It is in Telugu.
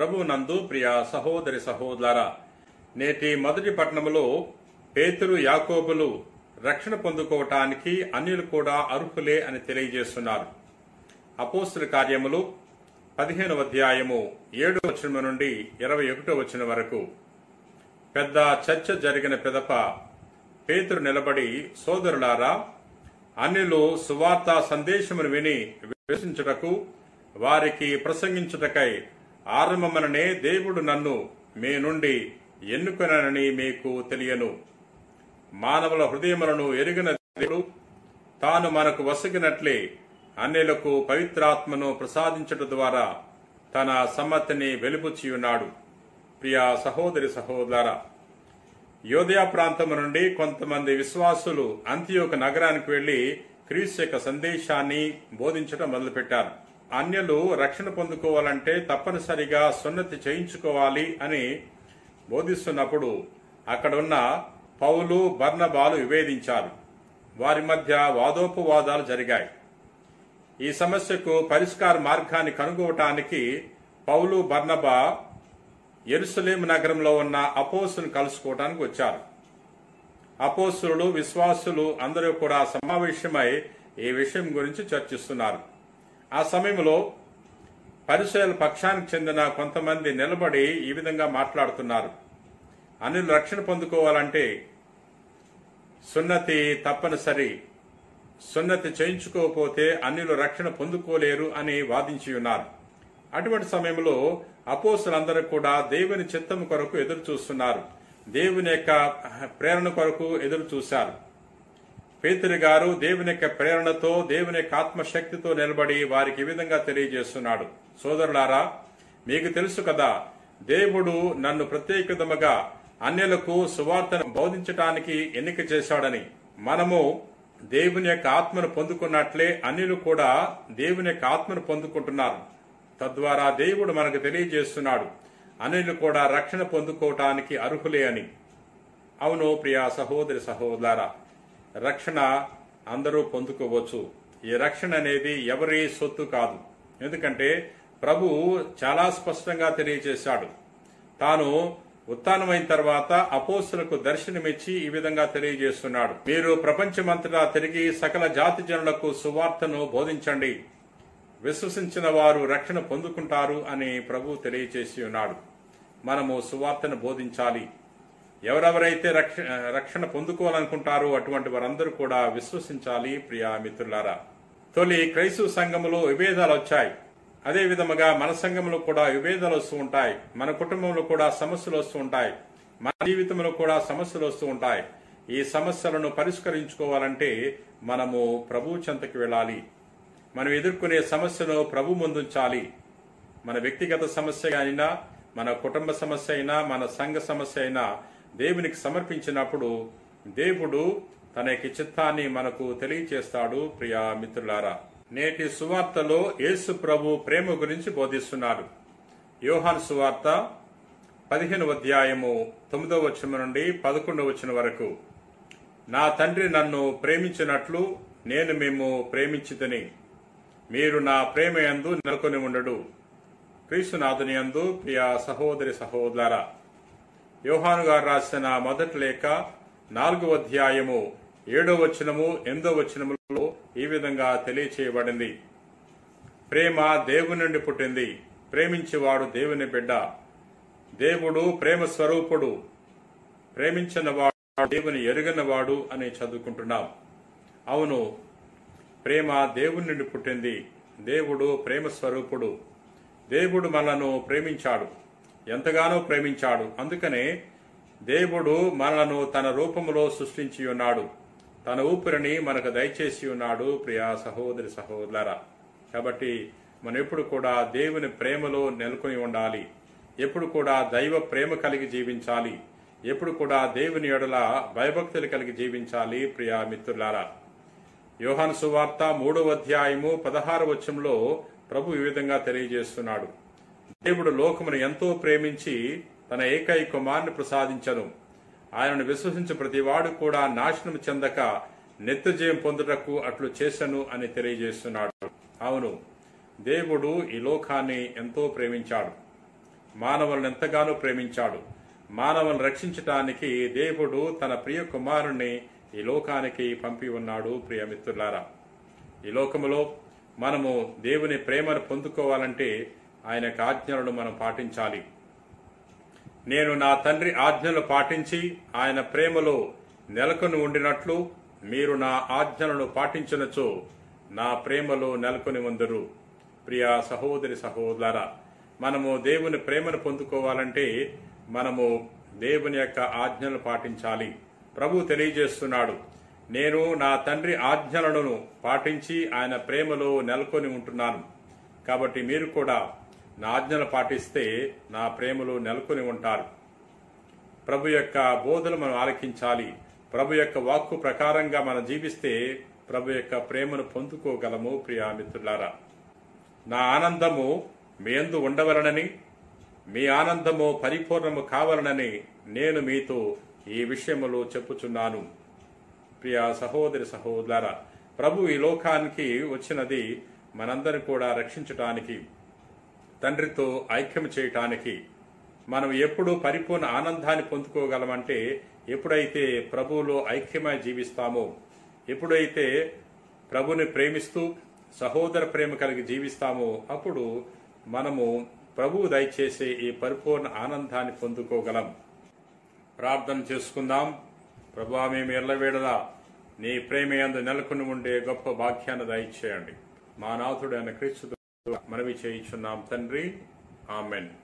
ప్రభు నందు ప్రియ సహోదరి సహోదర నేటి మొదటి పట్టణములో పేతురు యాకోబులు రక్షణ పొందుకోవటానికి అన్యులు కూడా అర్హులే అని తెలియజేస్తున్నారు అపోస్తుల కార్యములు పదిహేనవ అధ్యాయము ఏడో వచనం నుండి ఇరవై ఒకటో వచనం వరకు పెద్ద చర్చ జరిగిన పిదప పేతురు నిలబడి సోదరులారా అన్యులు సువార్త సందేశమును విని విశ్వసించుటకు వారికి ప్రసంగించుటకై ఆరంభమననే దేవుడు నన్ను మీ నుండి ఎన్నుకొనని మీకు తెలియను మానవుల హృదయములను ఎరిగిన దేవుడు తాను మనకు వసగినట్లే అన్యులకు పవిత్రాత్మను ప్రసాదించడం ద్వారా తన సమ్మతిని వెలుపుచ్చియున్నాడు ప్రియ సహోదరి సహోదర యోదయ ప్రాంతము నుండి కొంతమంది విశ్వాసులు అంత్యోక నగరానికి వెళ్లి క్రీస్తు యొక్క సందేశాన్ని బోధించడం మొదలుపెట్టారు అన్యులు రక్షణ పొందుకోవాలంటే తప్పనిసరిగా సున్నతి చేయించుకోవాలి అని బోధిస్తున్నప్పుడు అక్కడున్న పౌలు బర్నబాలు వివేదించారు వారి మధ్య వాదోపవాదాలు జరిగాయి ఈ సమస్యకు పరిష్కార మార్గాన్ని కనుగొనటానికి పౌలు బర్నబా ఎరుసలేం నగరంలో ఉన్న అపోసును కలుసుకోవడానికి వచ్చారు అపోసులు విశ్వాసులు అందరూ కూడా సమావేశమై ఈ విషయం గురించి చర్చిస్తున్నారు ఆ సమయంలో పరిచయాల పక్షానికి చెందిన కొంతమంది నిలబడి ఈ విధంగా మాట్లాడుతున్నారు అన్యులు రక్షణ పొందుకోవాలంటే సున్నతి తప్పనిసరి సున్నతి చేయించుకోకపోతే అన్యులు రక్షణ పొందుకోలేరు అని వాదించి ఉన్నారు అటువంటి సమయంలో అపోసులందరూ కూడా దేవుని చిత్తం కొరకు ఎదురు చూస్తున్నారు దేవుని యొక్క ప్రేరణ కొరకు ఎదురు చూశారు పేతురు గారు దేవుని యొక్క ప్రేరణతో దేవుని యొక్క ఆత్మశక్తితో నిలబడి వారికి ఈ విధంగా తెలియజేస్తున్నాడు సోదరులారా మీకు తెలుసు కదా దేవుడు నన్ను ప్రత్యేకతముగా అన్యులకు సువార్తను బోధించటానికి ఎన్నిక చేశాడని మనము దేవుని యొక్క ఆత్మను పొందుకున్నట్లే అన్యులు కూడా దేవుని యొక్క ఆత్మను పొందుకుంటున్నారు తద్వారా దేవుడు మనకు తెలియజేస్తున్నాడు అన్యులు కూడా రక్షణ పొందుకోవటానికి అర్హులే అని అవును ప్రియా సహోదరి సహోదర రక్షణ అందరూ పొందుకోవచ్చు ఈ రక్షణ అనేది ఎవరి సొత్తు కాదు ఎందుకంటే ప్రభు చాలా స్పష్టంగా తెలియజేశాడు తాను ఉత్థానమైన తర్వాత అపోస్తులకు దర్శనమిచ్చి ఈ విధంగా తెలియజేస్తున్నాడు మీరు ప్రపంచమంతటా తిరిగి సకల జాతి జనులకు సువార్తను బోధించండి విశ్వసించిన వారు రక్షణ పొందుకుంటారు అని ప్రభు తెలియజేసి ఉన్నాడు మనము సువార్తను బోధించాలి ఎవరెవరైతే రక్ష రక్షణ పొందుకోవాలనుకుంటారో అటువంటి వారందరూ కూడా విశ్వసించాలి ప్రియా మిత్రులారా తొలి క్రైస్తవ సంఘములో విభేదాలు వచ్చాయి అదే విధముగా మన సంఘంలో కూడా విభేదాలు వస్తూ ఉంటాయి మన కుటుంబంలో కూడా సమస్యలు వస్తూ ఉంటాయి మన జీవితంలో కూడా సమస్యలు వస్తూ ఉంటాయి ఈ సమస్యలను పరిష్కరించుకోవాలంటే మనము ప్రభు చెంతకి వెళ్ళాలి మనం ఎదుర్కొనే సమస్యను ప్రభు ముందుంచాలి మన వ్యక్తిగత సమస్య అయినా మన కుటుంబ సమస్య అయినా మన సంఘ సమస్య అయినా దేవునికి సమర్పించినప్పుడు దేవుడు తన యొక్క చిత్తాన్ని మనకు తెలియచేస్తాడు ప్రియా మిత్రులారా నేటి సువార్తలో యేసు ప్రభు ప్రేమ గురించి బోధిస్తున్నారు యోహాన్ సువార్త పదిహేను అధ్యాయము తొమ్మిదో వచనం నుండి పదకొండవ వచనం వరకు నా తండ్రి నన్ను ప్రేమించినట్లు నేను మేము ప్రేమించితని మీరు నా ప్రేమ యందు నెలకొని ఉండడు క్రీస్తునాథుని యందు ప్రియ సహోదరి సహోదర యోహాను గారు రాసిన మొదటి లేఖ నాలుగో అధ్యాయము ఏడో వచనము ఎనిమిదో వచనములో ఈ విధంగా తెలియచేయబడింది ప్రేమ దేవుని నుండి పుట్టింది ప్రేమించేవాడు దేవుని బిడ్డ దేవుడు ప్రేమ స్వరూపుడు ప్రేమించిన వాడు దేవుని ఎరుగనవాడు అని చదువుకుంటున్నాం అవును ప్రేమ దేవుని నుండి పుట్టింది దేవుడు ప్రేమ స్వరూపుడు దేవుడు మనలను ప్రేమించాడు ఎంతగానో ప్రేమించాడు అందుకనే దేవుడు మనలను తన రూపములో సృష్టించి ఉన్నాడు తన ఊపిరిని మనకు దయచేసి ఉన్నాడు ప్రియా సహోదరి సహోదరులరా కాబట్టి మనం ఎప్పుడు కూడా దేవుని ప్రేమలో నెలకొని ఉండాలి ఎప్పుడు కూడా దైవ ప్రేమ కలిగి జీవించాలి ఎప్పుడు కూడా దేవుని ఎడల భయభక్తులు కలిగి జీవించాలి ప్రియా మిత్రులారా యోహాను సువార్త మూడవ అధ్యాయము పదహారు వచనంలో ప్రభు ఈ విధంగా తెలియజేస్తున్నాడు దేవుడు లోకమును ఎంతో ప్రేమించి తన ఏకైక కుమారుని ప్రసాదించను ఆయనను విశ్వసించు ప్రతివాడు కూడా నాశనం చెందక నిత్యజయం పొందుటకు అట్లు చేశను అని తెలియజేస్తున్నాడు అవును దేవుడు ఈ లోకాన్ని ఎంతో ప్రేమించాడు మానవులను ఎంతగానో ప్రేమించాడు మానవులను రక్షించటానికి దేవుడు తన ప్రియ కుమారుణ్ణి ఈ లోకానికి పంపి ఉన్నాడు ప్రియ మిత్రులారా ఈ లోకములో మనము దేవుని ప్రేమను పొందుకోవాలంటే ఆయన యొక్క ఆజ్ఞలను మనం పాటించాలి నేను నా తండ్రి ఆజ్ఞలు పాటించి ఆయన ప్రేమలో నెలకొని ఉండినట్లు మీరు నా ఆజ్ఞలను పాటించినచో నా ప్రేమలో నెలకొని ఉందరు ప్రియ సహోదరి సహోదర మనము దేవుని ప్రేమను పొందుకోవాలంటే మనము దేవుని యొక్క ఆజ్ఞలు పాటించాలి ప్రభు తెలియజేస్తున్నాడు నేను నా తండ్రి ఆజ్ఞలను పాటించి ఆయన ప్రేమలో నెలకొని ఉంటున్నాను కాబట్టి మీరు కూడా నా ఆజ్ఞలు పాటిస్తే నా ప్రేమలో నెలకొని ఉంటారు ప్రభు యొక్క బోధలు మనం ఆలకించాలి ప్రభు యొక్క వాక్కు ప్రకారంగా మనం జీవిస్తే ప్రభు యొక్క ప్రేమను పొందుకోగలము ప్రియా మిత్రులారా నా ఆనందము మీ యందు ఉండవలనని మీ ఆనందము పరిపూర్ణము కావాలనని నేను మీతో ఈ విషయములో చెప్పుచున్నాను ప్రియ సహోదరి సహోదర ప్రభు ఈ లోకానికి వచ్చినది మనందరి కూడా రక్షించటానికి తండ్రితో ఐక్యం చేయటానికి మనం ఎప్పుడు పరిపూర్ణ ఆనందాన్ని పొందుకోగలమంటే ఎప్పుడైతే ప్రభువులో ఐక్యమై జీవిస్తామో ఎప్పుడైతే ప్రభుని ప్రేమిస్తూ సహోదర ప్రేమ కలిగి జీవిస్తామో అప్పుడు మనము ప్రభువు దయచేసే ఈ పరిపూర్ణ ఆనందాన్ని పొందుకోగలం ప్రార్థన చేసుకుందాం ప్రభా మేము ఎల్లవేళలా నీ ప్రేమ యందు నెలకొని ఉండే గొప్ప భాగ్యాన్ని దయచేయండి మా నాథుడైన క్రీస్తు మనవి చేయించున్నాం తండ్రి ఆమెన్